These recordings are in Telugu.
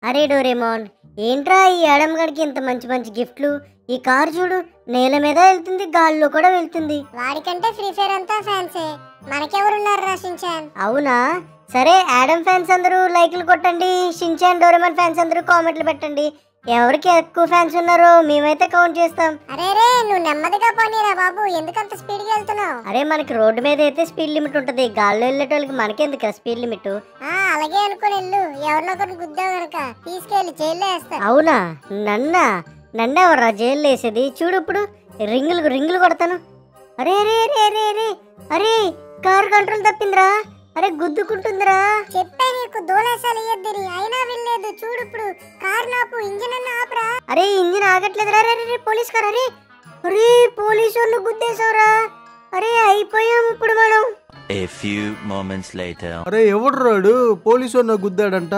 అరే డోరేమోన్ ఏంట్రా ఈ ఆడమ్ గడికి ఇంత మంచి మంచి గిఫ్ట్లు ఈ కారు చూడు నేల మీద వెళ్తుంది గాల్లో కూడా వెళ్తుంది వాడికంటే ఫ్రీ ఫైర్ అంతా ఫ్యాన్సే మనకెవరున్నారు రా షించాన్ అవునా సరే యాడమ్ ఫ్యాన్స్ అందరూ లైక్లు కొట్టండి షించాన్ డోరేమోన్ ఫ్యాన్స్ అందరూ కామెంట్లు పెట్టండి ఎవరికి ఎక్కువ ఫ్యాన్స్ ఉన్నారో మేమైతే కౌంట్ చేస్తాం అరే రే నువ్వు నెమ్మదిగా పోనీరా బాబు ఎందుకంత స్పీడ్ గా వెళ్తున్నావు అరే మనకి రోడ్డు మీద అయితే స్పీడ్ లిమిట్ ఉంటుంది గాల్లో వెళ్ళేటోళ్ళకి మనకెందుకు స్పీడ్ లిమిట్ ఆ అలాగే అనుకుని వెళ్ళు ఎవరినొకరిని గుద్దావు గనక తీసుకెళ్లి జైల్లో వేస్తా అవునా నన్నా నన్ను ఎవర్రా జైలు వేసేది చూడు ఇప్పుడు రింగులు రింగులు కొడతాను అరే అరే అరే అరే అరే అరే కారు కంట్రోల్ తప్పిందిరా అరే గుద్దుకుంటుందిరా చెప్పే నీకు దూలేసాలు ఇయ్యద్దిరి అయినా వెళ్ళలేదు చూడు ఇప్పుడు కారు నాపు ఇంజిన్ అన్న ఆపరా అరే ఇంజిన్ ఆగట్లేదు రా అరే పోలీస్ కార్ అరే అరే పోలీసు వాళ్ళు గుద్దేశావురా అరే అయిపోయాం ఇప్పుడు మనం A few moments later. అరే ఎవడు రాడు పోలీసు గుద్దాడంట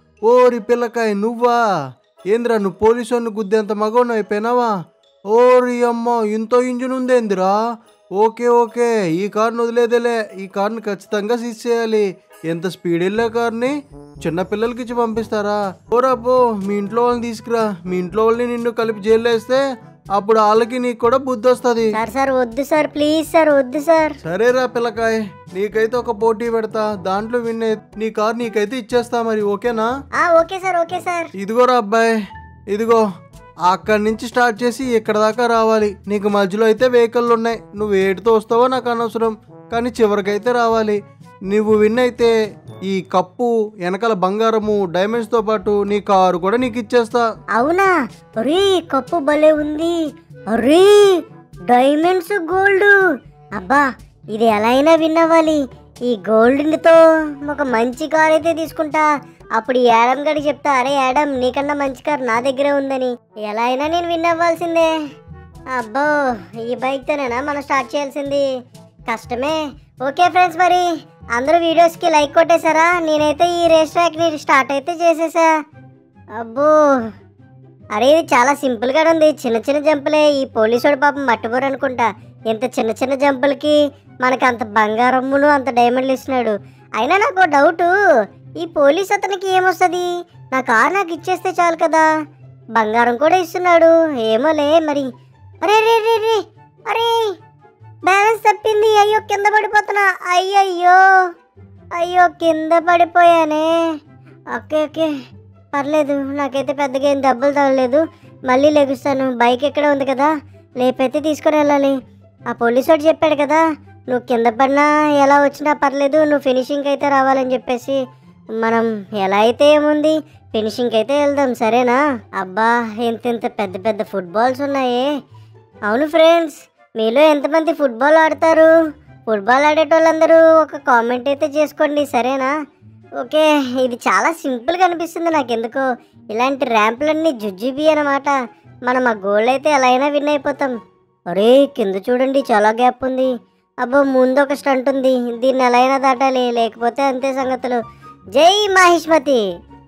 ఓరి పిల్లకాయ నువ్వా ఏందిరా నువ్వు పోలీసు గుద్దేంత మగవును అయిపోయినావా ఓరి అమ్మ ఇంత ఇంజిన్ ఉందేందిరా ఓకే ఓకే ఈ కార్ను వదిలేదేలే ఈ కార్ని ఖచ్చితంగా సీజ్ చేయాలి ఎంత స్పీడ్ వెళ్ళే కార్ని చిన్న పిల్లలకి ఇచ్చి పంపిస్తారా పోరా పో మీ ఇంట్లో వాళ్ళని తీసుకురా మీ ఇంట్లో వాళ్ళని నిన్ను కలిపి జైల్లో వేస్తే అప్పుడు వాళ్ళకి నీకు కూడా బుద్ధి వస్తుంది సార్ సార్ వద్దు సార్ ప్లీజ్ సార్ వద్దు సార్ సరేరా పిల్లకాయ్ నీకైతే ఒక పోటీ పెడతా దాంట్లో విన్ అయి- నీ కార్ నీకైతే ఇచ్చేస్తా మరి ఓకేనా ఆ ఓకే సార్ ఓకే సార్ ఇదిగోరా అబ్బాయి ఇదిగో అక్కడి నుంచి స్టార్ట్ చేసి ఇక్కడ దాకా రావాలి నీకు మధ్యలో అయితే వెహికల్ ఉన్నాయి నువ్వు ఏటితో వస్తావో నాకు అనవసరం కానీ చివరికైతే రావాలి నువ్వు విన్ అయితే ఈ కప్పు వెనకాల బంగారము డైమండ్స్తో పాటు నీ కారు కూడా నీకు ఇచ్చేస్తా అవునా అరే కప్పు భలే ఉంది అరే డైమండ్స్ గోల్డ్ అబ్బా ఇది ఎలా అయినా విన్ అవ్వాలి ఈ గోల్డ్తో ఒక మంచి కార్ అయితే తీసుకుంటా అప్పుడు ఈ యాడమ్ గడికి చెప్తా అరే యాడమ్ నీకన్నా మంచి కార్ నా దగ్గరే ఉందని ఎలా అయినా నేను విన్ అవ్వాల్సిందే అబ్బో ఈ బైక్తోనేనా మనం స్టార్ట్ చేయాల్సింది కష్టమే ఓకే ఫ్రెండ్స్ మరి అందరూ వీడియోస్కి లైక్ కొట్టేశారా నేనైతే ఈ రేస్ ట్రాక్ని స్టార్ట్ అయితే చేసేసా అబ్బో అరే ఇది చాలా సింపుల్గా ఉంది చిన్న చిన్న జంపులే ఈ పోలీసుడు పాపం మట్టుబోరు అనుకుంటా ఇంత చిన్న చిన్న జంపులకి మనకి అంత బంగారమ్మును అంత డైమండ్లు ఇస్తున్నాడు అయినా నాకు డౌట్ ఈ పోలీస్ అతనికి ఏమొస్తుంది నా కార్ నాకు ఇచ్చేస్తే చాలు కదా బంగారం కూడా ఇస్తున్నాడు ఏమోలే మరి అరే రే రే రే అరే బ్యాలెన్స్ తప్పింది అయ్యో కింద పడిపోతున్నా అయ్యయ్యో అయ్యో కింద పడిపోయానే ఓకే ఓకే పర్లేదు నాకైతే పెద్దగా ఏం దెబ్బలు తగలేదు మళ్ళీ లెగుస్తాను బైక్ ఎక్కడ ఉంది కదా లేపైతే తీసుకొని వెళ్ళాలి ఆ పోలీసు వాడు చెప్పాడు కదా నువ్వు కింద పడినా ఎలా వచ్చినా పర్లేదు నువ్వు ఫినిషింగ్ అయితే రావాలని చెప్పేసి మనం ఎలా అయితే ఏముంది ఫినిషింగ్ అయితే వెళ్దాం సరేనా అబ్బా ఇంత ఇంత పెద్ద పెద్ద ఫుట్బాల్స్ ఉన్నాయే అవును ఫ్రెండ్స్ మీలో ఎంతమంది ఫుట్బాల్ ఆడతారు ఫుట్బాల్ ఆడేటోళ్ళందరూ ఒక కామెంట్ అయితే చేసుకోండి సరేనా ఓకే ఇది చాలా సింపుల్గా అనిపిస్తుంది నాకు ఎందుకో ఇలాంటి ర్యాంపులన్నీ జుజ్జుబి అనమాట మనం ఆ గోల్ అయితే ఎలా అయినా విన్ అయిపోతాం అరే కింద చూడండి చాలా గ్యాప్ ఉంది అబ్బో ముందు ఒక స్టంట్ ఉంది దీన్ని ఎలా అయినా దాటాలి లేకపోతే అంతే సంగతులు జై మహిష్మతి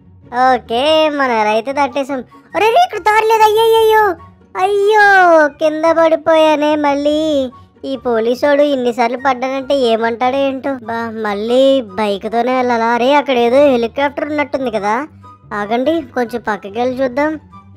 ఓకే మనం ఎలా అయితే దాటేసాం అరే రే, ఇక్కడ దారి లేదు అయ్యయ్యో అయ్యో కింద పడిపోయానే మళ్ళీ ఈ పోలీసోడు ఇన్నిసార్లు పడ్డానంటే ఏమంటాడో ఏంటో బా మళ్ళీ బైక్తోనే వెళ్ళాలా అరే అక్కడ ఏదో హెలికాప్టర్ ఉన్నట్టుంది కదా ఆగండి కొంచెం పక్కకి వెళ్ళి చూద్దాం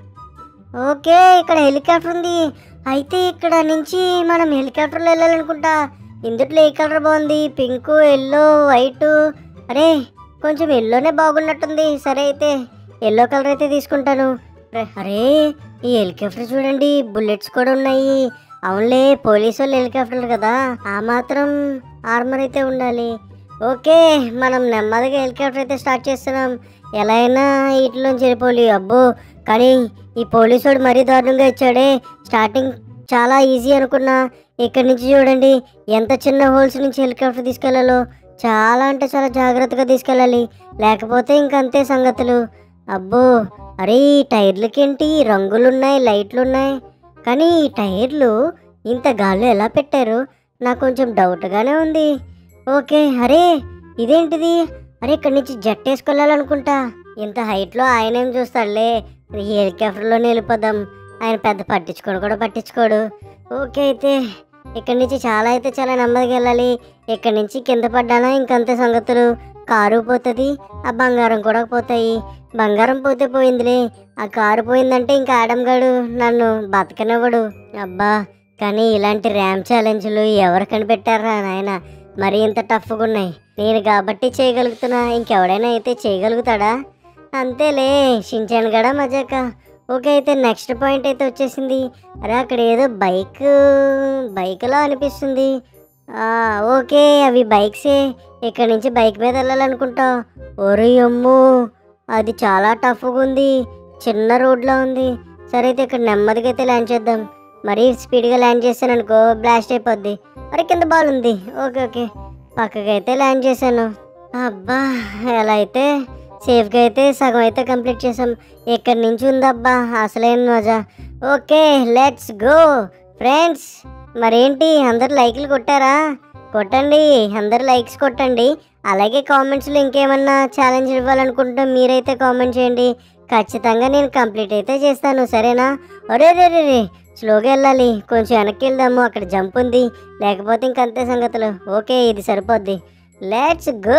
ఓకే ఇక్కడ హెలికాప్టర్ ఉంది అయితే ఇక్కడ నుంచి మనం హెలికాప్టర్లో వెళ్ళాలనుకుంటా ఇందుట్లో ఏ కలర్ బాగుంది పింక్ ఎల్లో వైట్ అరే కొంచెం ఎల్లోనే బాగున్నట్టుంది సరే అయితే ఎల్లో కలర్ అయితే తీసుకుంటాను రే- అరే ఈ హెలికాప్టర్ చూడండి బుల్లెట్స్ కూడా ఉన్నాయి అవునులే పోలీసు వాళ్ళు హెలికాప్టర్లు కదా ఆ మాత్రం ఆర్మర్ అయితే ఉండాలి ఓకే మనం నెమ్మదిగా హెలికాప్టర్ అయితే స్టార్ట్ చేస్తున్నాం ఎలా అయినా వీటిలోంచి వెళ్ళిపోలి అబ్బో కానీ ఈ పోలీసుడు మరీ దారుణంగా ఇచ్చాడే స్టార్టింగ్ చాలా ఈజీ అనుకున్నా ఇక్కడి నుంచి చూడండి ఎంత చిన్న హోల్స్ నుంచి హెలికాప్టర్ తీసుకెళ్లాలో చాలా అంటే చాలా జాగ్రత్తగా తీసుకెళ్ళాలి లేకపోతే ఇంకంతే సంగతులు అబ్బో అరే ఈ టైర్లకేంటి రంగులున్నాయి లైట్లున్నాయి కానీ ఈ టైర్లు ఇంత గాల్లో ఎలా పెట్టారు నాకు కొంచెం డౌట్గానే ఉంది ఓకే అరే ఇదేంటిది అరే ఇక్కడి నుంచి జట్ వేసుకెళ్ళాలనుకుంటా ఇంత హైట్లో ఆయన ఏం చూస్తాడులే ఈ హెలికాప్టర్లోనే వెళ్ళిపోదాం ఆయన పెద్ద పట్టించుకోడు కూడా పట్టించుకోడు ఓకే అయితే ఇక్కడి నుంచి చాలా అయితే చాలా నెమ్మదిగా వెళ్ళాలి ఇక్కడి నుంచి కింద పడ్డానా ఇంకంతే సంగతులు కారు పోతుంది ఆ బంగారం కూడా పోతాయి బంగారం పోతే పోయిందిలే ఆ కారు పోయిందంటే ఇంకా ఆడం గడు నన్ను బతకనివ్వడు అబ్బా కానీ ఇలాంటి ర్యామ్ ఛాలెంజ్లు ఎవరు కనిపెట్టారా నాయన మరి ఇంత టఫ్గా ఉన్నాయి నేను కాబట్టి చేయగలుగుతున్నా ఇంకెవడైనా అయితే చేయగలుగుతాడా అంతేలే షించాను గడా మజాక ఓకే అయితే నెక్స్ట్ పాయింట్ అయితే వచ్చేసింది అరే అక్కడ ఏదో బైక్ బైక్లా అనిపిస్తుంది ఆ, ఓకే అవి బైక్సే ఇక్కడ నుంచి బైక్ మీద వెళ్ళాలనుకుంటా ఒరే అమ్మో అది చాలా టఫ్గా ఉంది చిన్న రోడ్లో ఉంది సరే అయితే ఇక్కడ నెమ్మదిగా అయితే ల్యాండ్ చేద్దాం మరీ స్పీడ్గా ల్యాండ్ చేశాను అనుకో బ్లాస్ట్ అయిపోద్ది అరే కింద బాల్ ఉంది ఓకే ఓకే పక్కకి అయితే ల్యాండ్ చేశాను అబ్బా ఎలా అయితే సేఫ్గా అయితే సగం అయితే కంప్లీట్ చేసాం ఎక్కడి నుంచి ఉందబ్బా అసలైన మజా ఓకే లెట్స్ గో ఫ్రెండ్స్ మరేంటి అందరు లైక్లు కొట్టారా కొట్టండి అందరు లైక్స్ కొట్టండి అలాగే కామెంట్స్లో ఇంకేమన్నా ఛాలెంజ్ ఇవ్వాలనుకుంటే మీరైతే కామెంట్ చేయండి ఖచ్చితంగా నేను కంప్లీట్ అయితే చేస్తాను సరేనా ఒరే రే రే రే స్లోగా వెళ్ళాలి కొంచెం వెనక్కి వెళ్దాము అక్కడ జంప్ ఉంది లేకపోతే ఇంకంతే సంగతులు ఓకే ఇది సరిపోద్ది లెట్స్ గో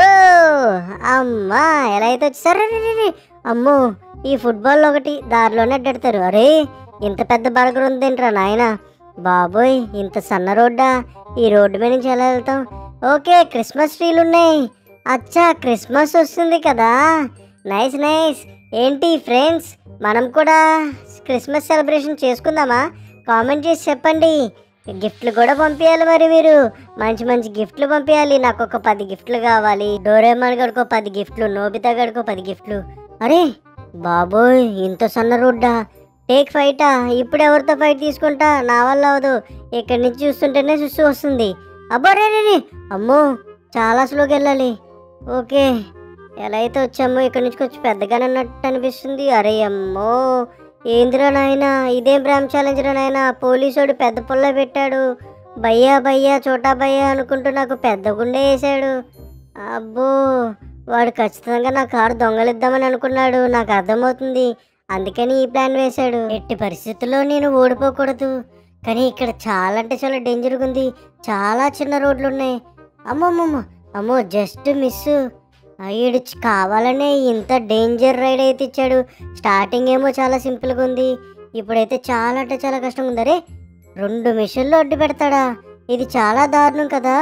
అమ్మా ఎలా అయితే వచ్చేసారు అమ్మో ఈ ఫుట్బాల్ ఒకటి దారిలోనే అడ్డెడతారు అరే ఇంత పెద్ద బర్గర్ ఉందేంట్రా నాయనా బాబోయ్ ఇంత సన్న రోడ్డా ఈ రోడ్డు మీద నుంచి ఎలా వెళ్తాం ఓకే క్రిస్మస్ ట్రీలు ఉన్నాయి అచ్చా క్రిస్మస్ వస్తుంది కదా నైస్ నైస్ ఏంటి ఫ్రెండ్స్ మనం కూడా క్రిస్మస్ సెలబ్రేషన్ చేసుకుందామా కామెంట్ చేసి చెప్పండి గిఫ్ట్లు కూడా పంపించాలి మరి మీరు మంచి మంచి గిఫ్ట్లు పంపించాలి నాకు ఒక పది గిఫ్ట్లు కావాలి డోరేమాన్ గడికో పది గిఫ్ట్లు నోబితా గడికో పది గిఫ్ట్లు అరే బాబోయ్ ఇంత సన్న రోడ్డా టేక్ ఫైటా ఇప్పుడు ఎవరితో ఫైట్ తీసుకుంటా నా వల్ల అవదు ఇక్కడి నుంచి చూస్తుంటేనే చూస్తూ వస్తుంది అబ్బో రే రే రే. అమ్మో చాలా స్లోగా వెళ్ళాలి ఓకే ఎలా అయితే వచ్చామో ఇక్కడి నుంచి కొంచెం పెద్దగానే అన్నట్టు అనిపిస్తుంది అరే అమ్మో ఏందిరా నాయనా ఇదేం బ్రామ్ ఛాలెంజ్ రా నాయనా పోలీసోడు పెద్ద పుల్ల పెట్టాడు భయ్యా భయ్యా చోటా భయ్యా అనుకుంటూ నాకు పెద్ద గుండె వేసాడు అబ్బో వాడు ఖచ్చితంగా నా కారు దొంగలిద్దామని అనుకున్నాడు నాకు అర్థమవుతుంది అందుకని ఈ ప్లాన్ వేశాడు ఎట్టి పరిస్థితుల్లో నేను ఓడిపోకూడదు కానీ ఇక్కడ చాలా అంటే చాలా డేంజర్గా ఉంది చాలా చిన్న రోడ్లు ఉన్నాయి అమ్మమ్మమ్మ అమ్మో జస్ట్ మిస్ అయ్యడు కావాలనే ఇంత డేంజర్ రైడ్ అయితే ఇచ్చాడు స్టార్టింగ్ ఏమో చాలా సింపుల్గా ఉంది ఇప్పుడైతే చాలా అంటే చాలా కష్టంగా ఉంది అరే రెండు మిషన్లు అడ్డు పెడతాడా ఇది చాలా దారుణం కదా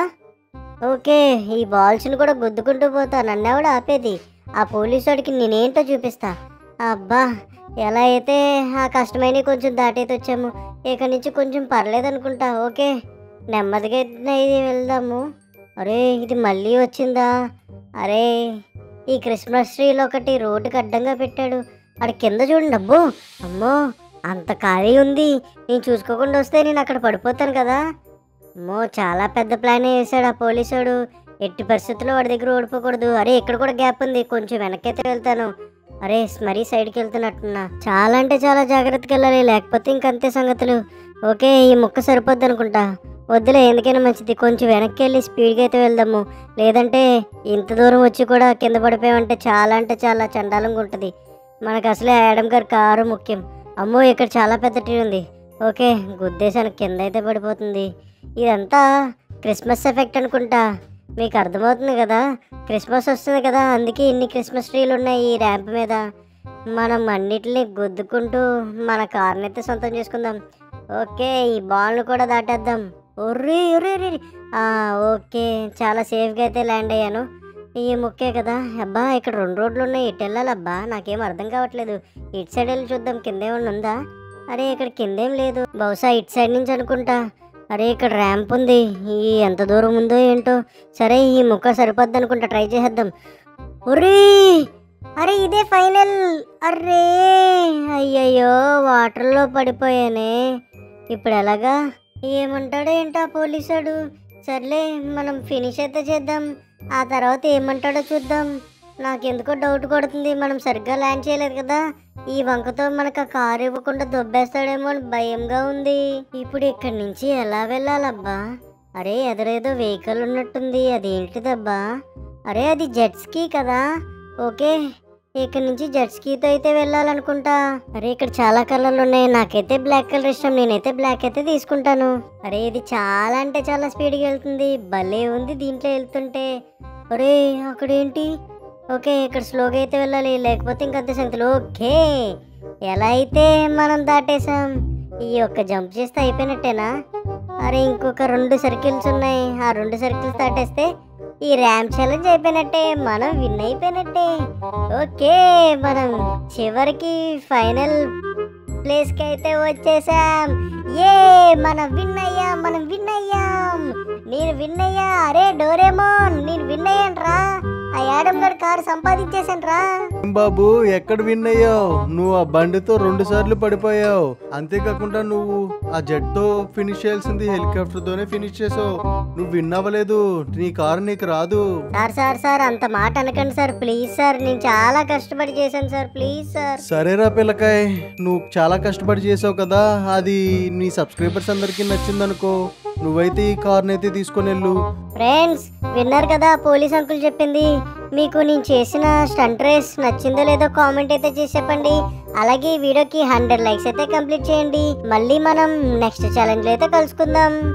ఓకే ఈ బాల్స్ని కూడా గుద్దుకుంటూ పోతా నన్నెవడ ఆపేది ఆ పోలీసు వాడికి నేనేంటో చూపిస్తా అబ్బా ఎలా అయితే ఆ కష్టమైన కొంచెం దాటైతే వచ్చాము ఇక నుంచి కొంచెం పర్లేదు అనుకుంటా ఓకే నెమ్మదిగా అయితే ఇది వెళ్దాము అరే ఇది మళ్ళీ వచ్చిందా అరే ఈ క్రిస్మస్ ట్రీలో ఒకటి రోడ్డుకి అడ్డంగా పెట్టాడు అక్కడ కింద చూడండి అబ్బో అమ్మో అంత ఖాళీ ఉంది నేను చూసుకోకుండా వస్తే నేను అక్కడ పడిపోతాను కదా అమ్మో చాలా పెద్ద ప్లాన్ వేసాడు ఆ పోలీసుడు ఎట్టి పరిస్థితుల్లో వాడి దగ్గర ఓడిపోకూడదు అరే ఇక్కడ కూడా గ్యాప్ ఉంది కొంచెం వెనకైతే వెళ్తాను అరే మరీ సైడ్కి వెళ్తున్నట్టున్నా చాలా అంటే చాలా జాగ్రత్తగా వెళ్ళాలి లేకపోతే ఇంకంతే సంగతులు ఓకే ఈ ముక్క సరిపోద్ది అనుకుంటా వద్దులే ఎందుకైనా మంచిది కొంచెం వెనక్కి వెళ్ళి స్పీడ్గా అయితే వెళ్దాము లేదంటే ఇంత దూరం వచ్చి కూడా కింద పడిపోయామంటే చాలా అంటే చాలా చండాలంగా ఉంటుంది మనకు అసలే యాడమ్ గారి కారు ముఖ్యం అమ్మో ఇక్కడ చాలా పెద్ద ట్రీ ఉంది ఓకే గుద్దేశానికి కింద అయితే పడిపోతుంది ఇదంతా క్రిస్మస్ ఎఫెక్ట్ అనుకుంటా మీకు అర్థమవుతుంది కదా క్రిస్మస్ వస్తుంది కదా అందుకే ఇన్ని క్రిస్మస్ ట్రీలు ఉన్నాయి ఈ ర్యాంప్ మీద మనం అన్నిటిని గుద్దుకుంటూ మన కార్ని అయితే సొంతం చేసుకుందాం ఓకే ఈ బాల్ను కూడా దాటేద్దాం ఒర్రి ఒర్రి ఒర్రి. ఆ, ఓకే చాలా సేఫ్గా అయితే ల్యాండ్ అయ్యాను ఈ ముక్కే కదా అబ్బా ఇక్కడ రెండు రోడ్లు ఉన్నాయి ఇటు వెళ్ళాలబ్బా నాకేం అర్థం కావట్లేదు ఇటు సైడ్ వెళ్ళి చూద్దాం కింద ఏమన్నా ఉందా అరే ఇక్కడ కిందేం లేదు బహుశా ఇటు సైడ్ నుంచి అనుకుంటా అరే ఇక్కడ ర్యాంప్ ఉంది ఈ ఎంత దూరం ఉందో ఏంటో సరే ఈ ముక్క సరిపోద్ది అనుకుంటా ట్రై చేసేద్దాం ఒరే అరే ఇదే ఫైనల్ అర్రే అయ్యయ్యో వాటర్లో పడిపోయానే ఇప్పుడు ఎలాగా ఏమంటాడో ఏంటో ఆ పోలీసాడు సర్లే మనం ఫినిష్ అయితే చేద్దాం ఆ తర్వాత ఏమంటాడో చూద్దాం నాకెందుకో డౌట్ కొడుతుంది మనం సరిగ్గా ల్యాండ్ చేయలేదు కదా ఈ వంకతో మనకు ఆ కారు ఇవ్వకుండా దొబ్బేస్తాడేమో అని భయంగా ఉంది ఇప్పుడు ఇక్కడి నుంచి ఎలా వెళ్ళాలబ్బా అరే ఎదురేదో వెహికల్ ఉన్నట్టుంది అదేంటిదబ్బా అరే అది జెట్ స్కీ కదా ఓకే ఇక్కడ నుంచి జెట్ స్కీతో అయితే వెళ్ళాలనుకుంటా అరే ఇక్కడ చాలా కలర్లు ఉన్నాయి నాకైతే బ్లాక్ కలర్ ఇష్టం నేనైతే బ్లాక్ అయితే తీసుకుంటాను అరే ఇది చాలా అంటే చాలా స్పీడ్గా వెళ్తుంది భలే ఉంది దీంట్లో వెళ్తుంటే ఒరే అక్కడేంటి ఓకే ఇక్కడ స్లోగా అయితే వెళ్ళాలి లేకపోతే ఇంకంత సంగతులు ఓకే ఎలా అయితే మనం దాటేసాం ఈ ఒక్క జంప్ చేస్తే అయిపోయినట్టేనా అరే ఇంకొక రెండు సర్కిల్స్ ఉన్నాయి ఆ రెండు సర్కిల్స్ దాటేస్తే ఈ ర్యామ్ ఛాలెంజ్ అయిపోయినట్టే మనం విన్ అయిపోయినట్టే ఓకే మనం చివరికి ఫైనల్ ప్లేస్కి అయితే వచ్చేసాం ఏ మనం విన్ అయ్యాం మనం విన్ అయ్యాం నేను విన్ అయ్యా అరే డోరేమోన్ నేను విన్ అయ్యాను రా ఆ యాడమ్ గడ్ కారు సంపాదించేసాను రా ఏం బాబు ఎక్కడ విన్ అయ్యావు నువ్వు ఆ బండితో రెండు సార్లు పడిపోయావు అంతేకాకుండా నువ్వు ఆ జెట్తో ఫినిష్ చేయాల్సింది హెలికాప్టర్ తోనే ఫినిష్ చేసావు నువ్వు విన్ అవ్వలేదు నీ కారు నీకు రాదు సార్ సార్ సార్ అంత మాట అనకండి సార్ ప్లీజ్ సార్ నేను చాలా కష్టపడి చేశాను సార్ ప్లీజ్ సార్ సరేరా పిల్లకాయ్ నువ్వు చాలా కష్టపడి చేసావు కదా అది నీ సబ్స్క్రైబర్స్ అందరికీ నచ్చిందనుకో నువ్వైతే ఈ కార్ని అయితే తీసుకొని వెళ్ళు ఫ్రెండ్స్ విన్నారు కదా పోలీస్ అంకుల్ చెప్పింది మీకు నేను చేసిన స్టంట్ రేస్ నచ్చిందో లేదో కామెంట్ అయితే చేసి చెప్పండి అలాగే ఈ వీడియోకి హండ్రెడ్ లైక్స్ అయితే కంప్లీట్ చేయండి మళ్ళీ మనం నెక్స్ట్ ఛాలెంజ్ అయితే కలుసుకుందాం